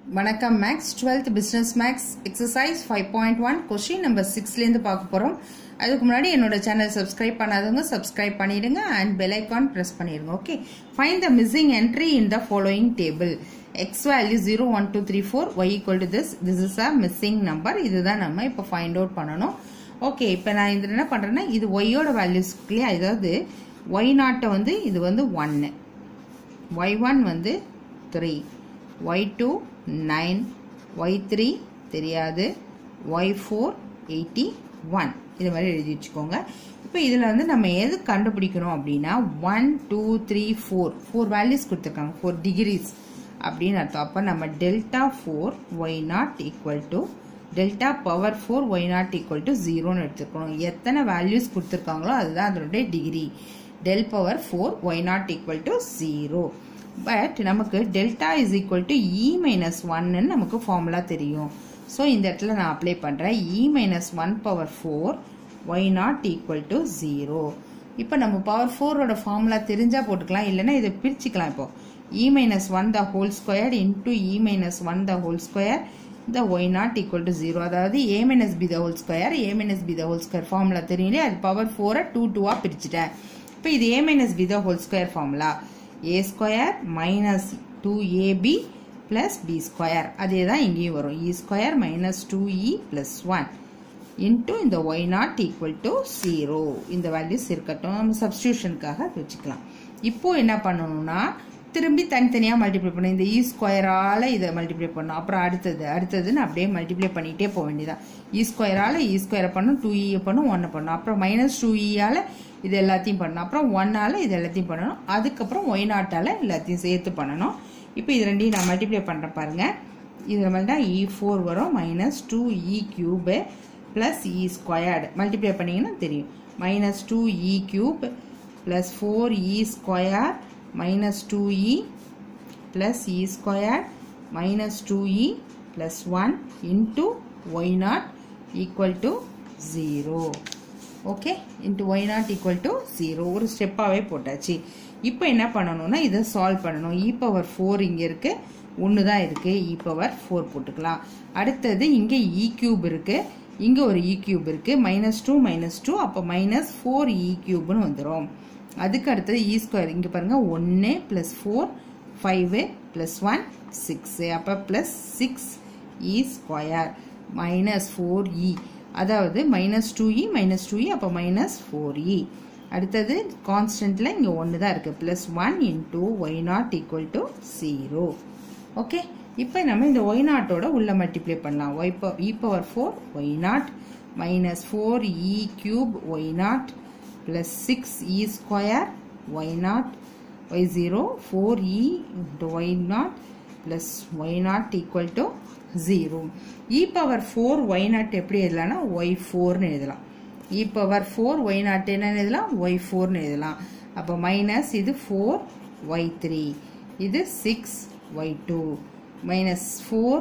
வணக்கம் maths twelfth business maths exercise five point one question number சிக்ஸ்லேருந்து பார்க்க போகிறோம் அதுக்கு முன்னாடி என்னோட சேனல் சப்ஸ்கிரைப் பண்ணாதவங்க சப்ஸ்கிரைப் பண்ணிடுங்க அண்ட் பெல் ஐக்கான் ப்ரெஸ் பண்ணிடுங்க okay fine the missing entry in the following table x value zero one two three four y equal to this this is a missing number இதுதான் நம்ம இப்போ find out பண்ணணும் okay இப்போ நான் இதில் என்ன பண்ணுறேன்னா இது ஒய்யோட வேல்யூஸ்க்குள்ளே அதாவது ஒய் நாட்டை வந்து இது வந்து ஒன்று ஒய் ஒன் வந்து three y two nine y three தெரியாது ஒய் ஃபோர் எயிட்டி ஒன் இது மாதிரி எழுதி வச்சுக்கோங்க இப்போ இதில் வந்து நம்ம எது கண்டுபிடிக்கணும் அப்படின்னா one two three four four values கொடுத்துருக்காங்க ஃபோர் டிகிரிஸ் அப்படின்னு அர்த்தம் அப்போ நம்ம delta four y naught equal to delta power four y naught equal to ஜீரோன்னு எடுத்துக்கணும் எத்தனை வேல்யூஸ் கொடுத்துருக்காங்களோ அதுதான் அதனுடைய degree del power four y naught equal to zero but நமக்கு delta is equal to e minus ஒன்னு நமக்கு ஃபார்முலா தெரியும் ஸோ இந்த இடத்துல நான் அப்ளை பண்ணுறேன் e minus one power four y naught equal to zero இப்போ நம்ம பவர் ஃபோரோட ஃபார்முலா தெரிஞ்சால் போட்டுக்கலாம் இல்லைன்னா இதை பிரிச்சுக்கலாம் இப்போ e minus one the whole square into e minus one the whole square the y naught equal to zero அதாவது a minus b the whole square a minus b the whole square formula தெரியலையே அது power ஃபோரை two டூவாக பிரிச்சுட்டேன் இப்போ இது a minus b the whole square formula a square minus two ab plus b square அதே தான் இங்கேயும் வரும் இ ஸ்கொயர் மைனஸ் டூ இ பிளஸ் ஒன் இன்டூ இந்த y naught equal to zero இந்த வேல்யூஸ் இருக்கட்டும் நம்ம சப்ஸ்டியூஷனுக்காக வச்சுக்கலாம் இப்போ என்ன பண்ணணும்னா திரும்பி தனித்தனியாக மல்டிப்ளை பண்ணணும் இந்த இ ஸ்கொயரால் இதை மல்டிப்ளை பண்ணணும் அப்புறம் அடுத்தது அடுத்ததுன்னு அப்படியே மல்டிப்ளை பண்ணிகிட்டே போக வேண்டியதான் இ ஸ்கொயரால் இ ஸ்கொயரை பண்ணும் டூ இயை பண்ணும் ஒன்னை பண்ணும் அப்புறம் மைனஸ் டூ இயால் இது எல்லாத்தையும் பண்ணணும் அப்புறம் ஒன்னால் இது எல்லாத்தையும் பண்ணணும் அதுக்கப்புறம் ஒய் நாட்டால் எல்லாத்தையும் சேர்த்து பண்ணணும் இப்போ இது ரெண்டையும் நான் மல்டிப்ளை பண்ணுறேன் பாருங்கள் இதில் மாதிரி தான் இ ஃபோர் வரும் minus two e cube plus e squared multiply பண்ணிங்கன்னா தெரியும் minus two e cube plus four e square minus 2e plus e square minus 2e plus 1 into y naught equal to 0 okay into y naught equal to zero ஒரு ஸ்டெப்பாகவே போட்டாச்சு இப்போ என்ன பண்ணணும்னா இதை solve பண்ணணும் இ பவர் ஃபோர் இங்கே இருக்கு ஒன்று தான் இருக்கு இ பவர் ஃபோர் போட்டுக்கலாம் அடுத்தது இங்கே இ கியூப் இருக்கு இங்கே ஒரு இ கியூப் இருக்கு மைனஸ் டூ மைனஸ் டூ அப்போ மைனஸ் ஃபோர் இ கியூப்னு வந்துடும் அதுக்கு அடுத்தது இ ஸ்கொயர் இங்கே பாருங்கள் ஒன்று plus four five plus one six அப்போ plus six e square minus four e அதாவது minus two e minus two e அப்போ மைனஸ் ஃபோர் இ அடுத்தது கான்ஸ்டன்டில் இங்கே ஒன்று தான் இருக்குது plus one into y naught equal to zero okay இப்போ நம்ம இந்த ஒய் நாட்டோட உள்ள மல்டிப்ளை பண்ணலாம் y e power four y naught minus four e cube y naught plus 6 e square y naught y 0 4 e into y naught plus y naught equal to 0 e power 4 y naught எப்படி எழுதலாம்னா y 4 எழுதலாம் e power 4 y naught என்ன எழுதலாம் y 4 எழுதலாம் அப்போ minus இது 4 y 3 இது 6 y 2 minus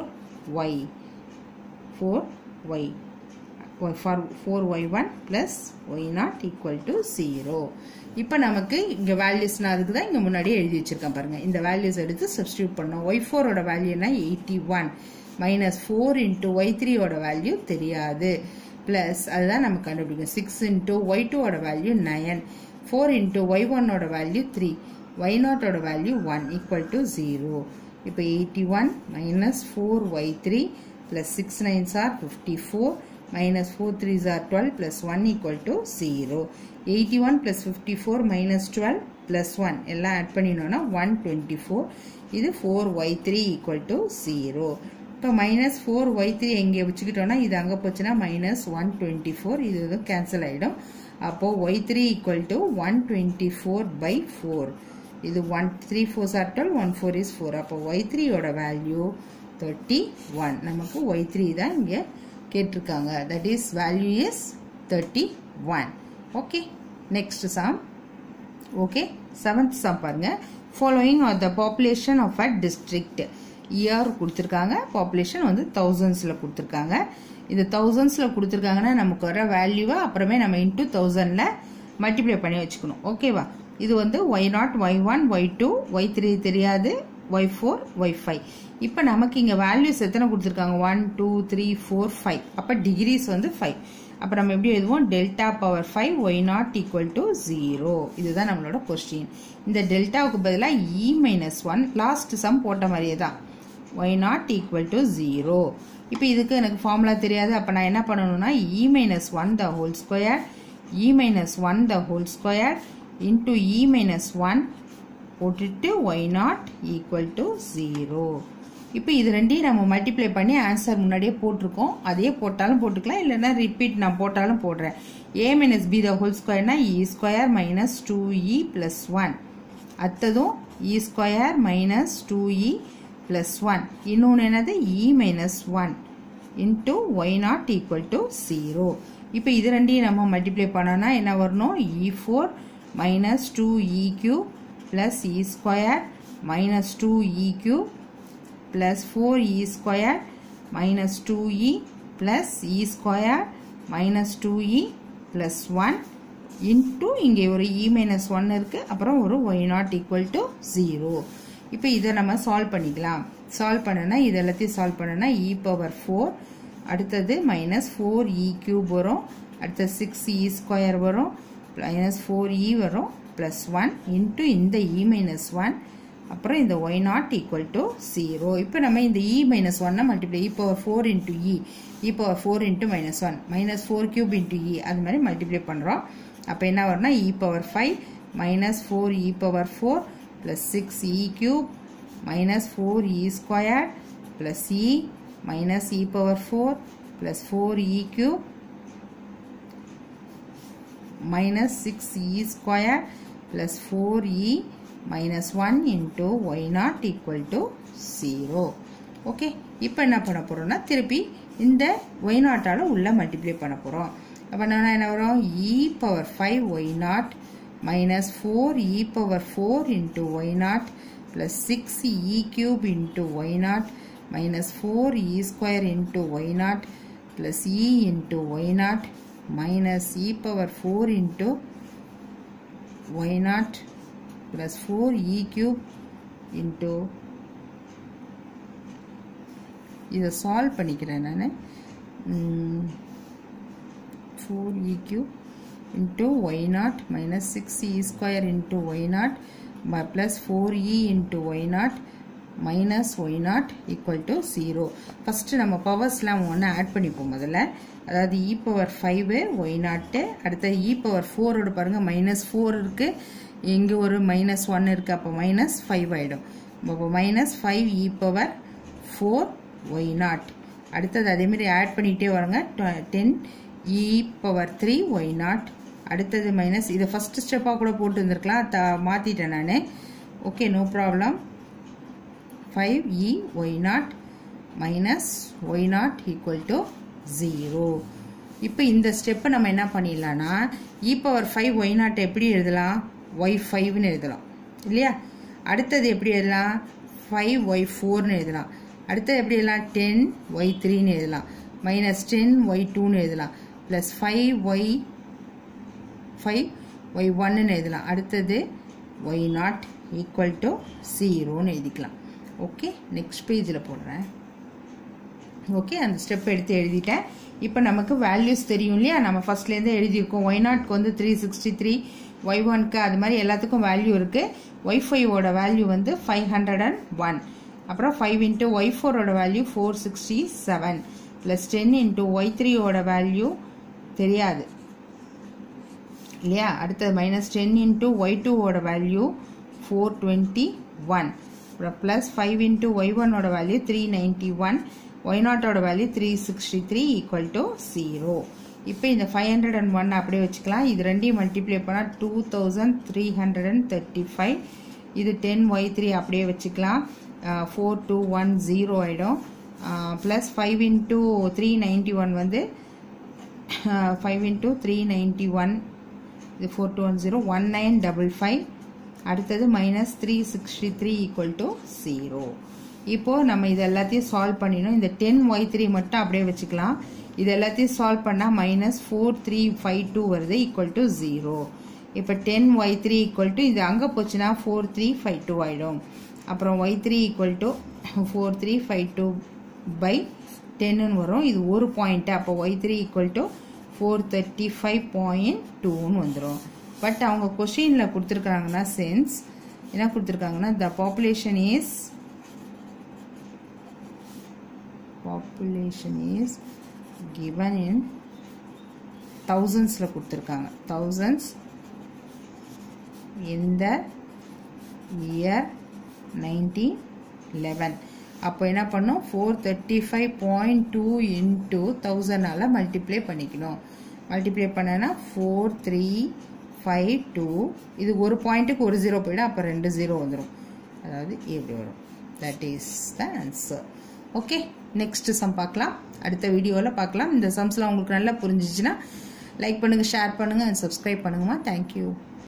4 y 4 y for 4y1 plus y0 equal to 0 இப்போ நமக்கு இங்க வேல்யூஸ் நான் அதுக்கு தான் இங்க முன்னாடியே எழுதி வச்சிருக்கேன் பாருங்க இந்த வேல்யூஸ் எடுத்து சப்ஸ்டியூட் பண்ணோம் y4 ஓட வேல்யூ என்ன 81 மைனஸ் ஃபோர் இன்டூ ஒய் த்ரீயோட வேல்யூ தெரியாது பிளஸ் அதுதான் நம்ம கண்டுபிடிக்கும் சிக்ஸ் இன்டூ ஒய் டூவோட value nine four into y ஒன்னோட வேல்யூ த்ரீ ஒய் நாட்டோட value one equal to zero இப்போ eighty one minus four y three plus six nines are fifty four minus 4 3s are 12 plus 1 equal to 0. 81 plus 54 minus 12 plus 1 எல்லாம் add பண்ணினோம்னா 124 இது 4y3 equal to 0. இப்போ minus four y three எங்கே வச்சுக்கிட்டோம்னா இது அங்கே போச்சுன்னா minus one twenty four இது வந்து கேன்சல் ஆகிடும் அப்போது y three equal to one twenty four by four இது one three four are twelve one four is four அப்போ ஒய் த்ரீயோட வேல்யூ தேர்ட்டி ஒன் நமக்கு ஒய் த்ரீ தான் இங்கே கேட்டிருக்காங்க that is value is thirty one okay next sum okay seventh sum பாருங்க following are the population of a district year கொடுத்துருக்காங்க population வந்து தௌசண்ட்ஸில் கொடுத்துருக்காங்க இந்த தௌசண்ட்ஸில் கொடுத்துருக்காங்கன்னா நமக்கு வர வேல்யூவை அப்புறமே நம்ம இன்டூ தௌசண்டில் மல்டிப்ளை பண்ணி வச்சுக்கணும் ஓகேவா இது வந்து y naught y one y two y three தெரியாது ஒய் ஃபோர் ஒய் ஃபைவ் இப்போ நமக்கு இங்கே வேல்யூஸ் எத்தனை கொடுத்துருக்காங்க one two three four five அப்போ டிகிரிஸ் வந்து ஃபைவ் அப்போ நம்ம எப்படி எழுதுவோம் delta power five y naught equal to zero இதுதான் நம்மளோட கொஸ்டின் இந்த டெல்டாவுக்கு பதிலாக e minus one last sum போட்ட மாதிரியே தான் y naught equal to zero இப்போ இதுக்கு எனக்கு ஃபார்முலா தெரியாது அப்போ நான் என்ன பண்ணணும்னா e minus one the whole square e minus one the whole square into e minus one போட்டுட்டு y naught equal to zero இப்போ இது ரெண்டையும் நம்ம மல்டிப்ளை பண்ணி ஆன்சர் முன்னாடியே போட்டிருக்கோம் அதே போட்டாலும் போட்டுக்கலாம் இல்லைன்னா ரிப்பீட் நான் போட்டாலும் போடுறேன் a minus b the whole ஸ்கொயர்னா e square minus two e plus one அடுத்ததும் e square minus two e plus one இன்னொன்று என்னது e minus one into y naught equal to zero இப்போ இது ரெண்டையும் நம்ம மல்டிப்ளை பண்ணோன்னா என்ன வரணும் e four minus two e cube plus e square minus two e cube plus 4e square minus 2e plus e square minus 2e plus 1 into இங்கே ஒரு e minus 1 இருக்கு அப்புறம் ஒரு y not equal to 0 இப்போ இதை நம்ம solve பண்ணிக்கலாம் solve பண்ணனா இது எல்லாத்தையும் சால்வ் பண்ணனா e power 4 அடுத்தது மைனஸ் ஃபோர் இ கியூப் வரும் அடுத்தது சிக்ஸ் இ ஸ்கொயர் வரும் மைனஸ் ஃபோர் இ வரும் ப்ளஸ் ஒன் இன்ட்டு இந்த இ மைனஸ் ஒன் அப்புறம் இந்த y naught equal to zero இப்போ நம்ம இந்த இ மைனஸ் ஒன்னை multiply e power four into e e power four into minus one minus four cube into e அது மாதிரி மல்டிப்ளை பண்ணுறோம் அப்போ என்ன வரும்னா e power five minus four e power four plus six e cube minus four e square plus e minus e power four plus four e cube minus 6e square plus 4e minus 1 into y not equal to 0 okay இப்போ என்ன பண்ண போகிறோம்னா திருப்பி இந்த Y நாட்டால் உள்ள multiply பண்ண போகிறோம் அப்போ நான் என்ன வரும் e power five y naught minus four e power four into y naught plus six e cube into y naught minus four e square into y naught plus e into y naught minus e power 4 into y naught plus 4 e cube into இதை solve பண்ணிக்கிறேன் நான் four e cube into y naught minus six e square into y naught plus four e into y naught minus y naught equal to zero first நம்ம பவர்ஸ்லாம் ஒன்று add பண்ணிப்போம் முதல்ல அதாவது e power five Y நாட்டு அடுத்த e power ஃபோரோட பாருங்கள் மைனஸ் ஃபோர் இருக்குது இங்கே ஒரு மைனஸ் ஒன் இருக்குது அப்போ மைனஸ் ஃபைவ் ஆகிடும் அப்போ minus five e power four y naught அடுத்தது அதேமாரி ஆட் பண்ணிகிட்டே வருங்க ten e power three y naught அடுத்தது மைனஸ் இதை ஃபஸ்ட்டு ஸ்டெப்பாக கூட போட்டு இருந்திருக்கலாம் த மாற்றிட்டேன் நான் okay no problem five e y naught minus y naught equal to zero இப்போ இந்த ஸ்டெப்பை நம்ம என்ன பண்ணிடலாம்னா e power five y naught எப்படி எழுதலாம் ஒய் ஃபைவ்னு எழுதலாம் இல்லையா அடுத்தது எப்படி எழுதலாம் ஃபைவ் ஒய் ஃபோர்னு எழுதலாம் அடுத்தது எப்படி எழுதலாம் டென் ஒய் த்ரீன்னு எழுதலாம் மைனஸ் டென் ஒய் டூன்னு எழுதலாம் plus five y five y ஒன்னு எழுதலாம் அடுத்தது ஒய் நாட் ஈக்குவல் டு ஜீரோன்னு எழுதிக்கலாம் ஓகே நெக்ஸ்ட் பேஜில் போடுறேன் ஓகே அந்த ஸ்டெப் எடுத்து எழுதிட்டேன் இப்போ நமக்கு வேல்யூஸ் தெரியும் இல்லையா நம்ம ஃபர்ஸ்ட்லேருந்து எழுதியிருக்கோம் ஒய் நாட்க்கு வந்து த்ரீ சிக்ஸ்டி த்ரீ ஒய் ஒன்க்கு அது மாதிரி எல்லாத்துக்கும் வேல்யூ இருக்குது ஒய் ஃபைவோட வேல்யூ வந்து ஃபைவ் ஹண்ட்ரட் அண்ட் ஒன் அப்புறம் ஃபைவ் இன்ட்டு ஒய் ஃபோரோட value four sixty seven plus ten into y த்ரீயோட வேல்யூ தெரியாது இல்லையா அடுத்தது மைனஸ் டென் இன்ட்டு ஒய் டூவோட வேல்யூ ஃபோர் டுவெண்ட்டி ஒன் அப்புறம் ப்ளஸ் ஃபைவ் இன்ட்டு ஒய் ஒன்னோட value three ninety one y நாட்டோட value three sixty three equal to zero இப்போ இந்த ஃபைவ் ஹண்ட்ரட் அண்ட் ஒன் அப்படியே வச்சுக்கலாம் இது ரெண்டையும் மல்டிப்ளை பண்ணால் two thousand three hundred and thirty five இது டென் ஒய் த்ரீ அப்படியே வச்சுக்கலாம் ஃபோர் டூ ஒன் ஜீரோ ஆகிடும் plus five into three ninety one வந்து five into three ninety one இது four two one zero one nine double five அடுத்தது minus three sixty three equal to zero இப்போது நம்ம இது எல்லாத்தையும் சால்வ் பண்ணிடணும் இந்த டென் ஒய் த்ரீ மட்டும் அப்படியே வச்சுக்கலாம் இது எல்லாத்தையும் சால்வ் பண்ணால் minus four three five two வருது ஈக்குவல் டு ஜீரோ இப்போ ten y three equal to இது அங்கே போச்சுன்னா ஃபோர் த்ரீ ஃபைவ் டூ ஆகிடும் அப்புறம் y three equal to four three five two by டென்னு வரும் இது ஒரு பாயிண்ட்டு அப்போ y three equal to four thirty five point டூன்னு வந்துடும் பட் அவங்க கொஷினில் கொடுத்துருக்காங்கன்னா சென்ஸ் என்ன கொடுத்துருக்காங்கன்னா the population is population is given in தௌசண்ட்ஸில் கொடுத்துருக்காங்க தௌசண்ட்ஸ் இந்த இயர் நைன்டீன் லெவன் அப்போ என்ன பண்ணோம் four thirty five point two into தௌசண்டால் மல்டிப்ளை பண்ணிக்கணும் மல்டிப்ளை பண்ணனா ஃபோர் த்ரீ ஃபைவ் டூ இது ஒரு பாயிண்ட்டுக்கு ஒரு ஜீரோ போயிடும் அப்போ ரெண்டு ஜீரோ வந்துடும் அதாவது எப்படி வரும் that is the answer okay next sum பார்க்கலாம் அடுத்த வீடியோவில் பார்க்கலாம் இந்த சம்ஸ்லாம் உங்களுக்கு நல்லா புரிஞ்சிச்சுன்னா லைக் பண்ணுங்கள் ஷேர் பண்ணுங்கள் அண்ட் சப்ஸ்கிரைப் பண்ணுங்கம்மா தேங்க்யூ